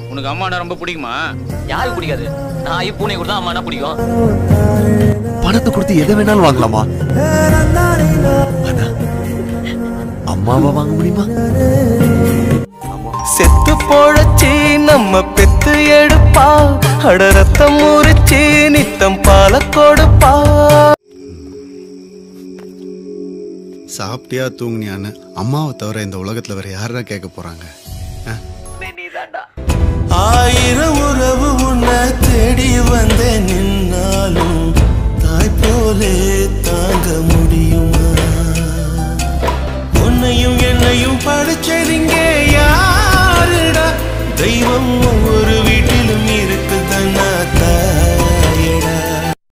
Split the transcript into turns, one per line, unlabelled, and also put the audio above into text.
உனக்கு அம்மானா ரொம்ப பிடிக்குமா
யாருக்கு பிடிக்காது நான் பூனை கூட தான் அம்மானா பிடிக்கும்
பணத்தை கொடுத்து எதை வேணாலும் வாங்கலாமா ஆனா அம்மாவை வாங்க முடியுமா
செத்து போழச்சி நம்ம பெத்து எடுப்பா அட ரத்தம் முறிச்சி நித்தம் பால கொடுப்பா
சாப்பிட்டியா தூங்குனியான்னு அம்மாவை தவிர இந்த உலகத்துல வேற யாரா கேட்க போறாங்க ஆ?
ஆயிரம் உறவு உன்னை தேடி வந்தேன் நின்னாலும் தாய் போலே